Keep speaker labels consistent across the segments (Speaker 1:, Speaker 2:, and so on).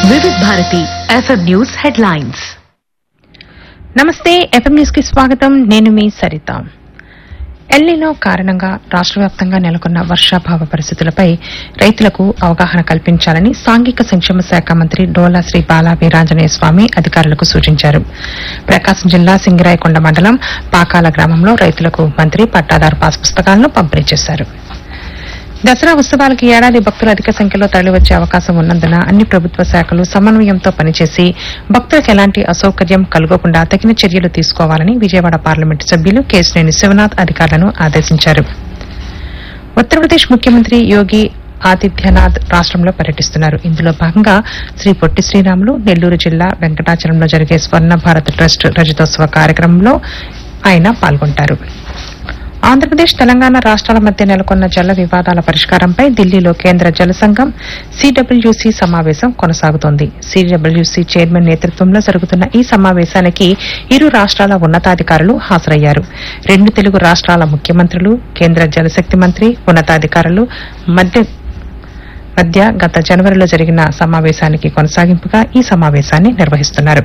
Speaker 1: వివిధ Bharati FM news headlines
Speaker 2: నమస్తే FM news కి స్వాగతం నేను మీ సరిత ఎల్నినో కారణంగా రాష్ట్ర వ్యాప్తంగా నెలకొన్న వర్షాభావ పరిస్థితులపై రైతులకు అవగాహన కల్పించాలని సాంఘిక సంక్షేమ శాఖ మంత్రి డోలా శ్రీ బాలా వీరాంజనేయ స్వామి అధికారులకు సూచించారు ప్రకాశం జిల్లా సింగిరాయకొండ మండలం పాకాల గ్రామంలో రైతులకు మంత్రి పట్టాదారు పాస్ పుస్తకాలను పంపిణీ చేశారు దసరా ఉత్సవాలకు ఈ ఏడాది భక్తులు అధిక సంఖ్యలో తరలివచ్చే అవకాశం ఉన్నందున అన్ని ప్రభుత్వ శాఖలు సమన్వయంతో పనిచేసి భక్తులకు ఎలాంటి అసౌకర్యం కలుగకుండా తగిన చర్యలు తీసుకోవాలని విజయవాడ పార్లమెంటు సభ్యులు కేశినేని శివనాథ్ అధికారులను ఆదేశించారు ఉత్తరప్రదేశ్ ముఖ్యమంత్రి యోగి ఆదిత్యనాథ్ రాష్ట్రంలో పర్యటిస్తున్నారు ఇందులో భాగంగా శ్రీ పొట్టి శ్రీరాములు నెల్లూరు జిల్లా వెంకటాచలంలో జరిగే స్వర్ణ భారత్ ట్రస్ట్ రజతోత్సవ కార్యక్రమంలో ఆయన పాల్గొంటారు ఆంధ్రప్రదేశ్ తెలంగాణ రాష్ట్రాల మధ్య నెలకొన్న జల వివాదాల పరిష్కారంపై ఢిల్లీలో కేంద్ర జల సంఘం సిడబ్ల్యూసీ సమావేశం కొనసాగుతోంది సిడబ్ల్యూసీ చైర్మన్ నేతృత్వంలో జరుగుతున్న ఈ సమావేశానికి ఇరు రాష్ట్రాల ఉన్నతాధికారులు హాజరయ్యారు రెండు తెలుగు రాష్ట్రాల ముఖ్యమంత్రులు కేంద్ర జలశక్తి మంత్రి ఉన్నతాధికారులు మధ్య మధ్య గత జనవరిలో జరిగిన సమావేశానికి కొనసాగింపుగా ఈ సమావేశాన్ని నిర్వహిస్తున్నారు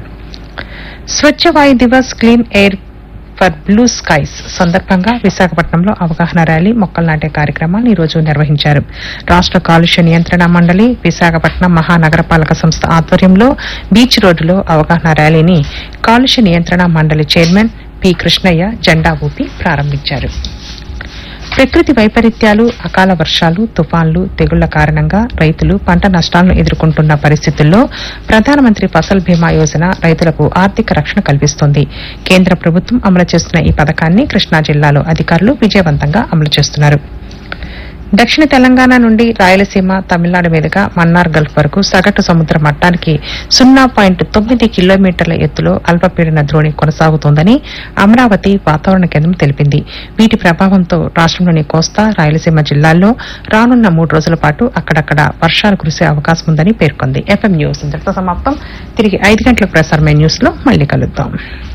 Speaker 2: Swachh Vayu Diwas clean air for blue skies సందర్భంగా విశాఖపట్నంలో అవగాహన ర్యాలీ మొక్కలు నాటే కార్యక్రమాన్ని ఈ రోజు నిర్వహించారు రాష్ట్ర కాలుష్య నియంత్రణ మండలి విశాఖపట్నం మహానగరపాలక సంస్థ ఆధ్వర్యంలో బీచ్ రోడ్డులో అవగాహన ర్యాలీని కాలుష్య నియంత్రణ మండలి చైర్మన్ పి కృష్ణయ్య జెండా ఊపి ప్రారంభించారు ప్రకృతి వైపరీత్యాలు అకాల వర్షాలు తుఫాన్లు తెగుళ్ల కారణంగా రైతులు పంట నష్టాలను ఎదుర్కొంటున్న పరిస్థితుల్లో ప్రధానమంత్రి ఫసల్ బీమా యోజన రైతులకు ఆర్థిక రక్షణ కల్పిస్తోంది కేంద్ర ప్రభుత్వం అమలు చేస్తున్న ఈ పథకాన్ని కృష్ణా జిల్లాలో అధికారులు విజయవంతంగా అమలు చేస్తున్నారు దక్షిణ తెలంగాణ నుండి రాయలసీమ తమిళనాడు మీదుగా మన్నార్ గల్ఫ్ వరకు సగటు సముద్ర మట్టానికి సున్నా పాయింట్ తొమ్మిది కిలోమీటర్ల ఎత్తులో అల్పపీడన ద్రోణి కొనసాగుతోందని అమరావతి వాతావరణ కేంద్రం తెలిపింది వీటి ప్రభావంతో రాష్ట్రంలోని కోస్తా రాయలసీమ జిల్లాల్లో రానున్న మూడు రోజుల పాటు అక్కడక్కడ వర్షాలు కురిసే అవకాశం ఉందని పేర్కొంది ఎఫ్ఎం న్యూస్ ఇంతటితో సమాప్తం తిరిగి ఐదు గంటలకు ప్రసారమైన న్యూస్ లో మళ్ళీ కలుద్దాం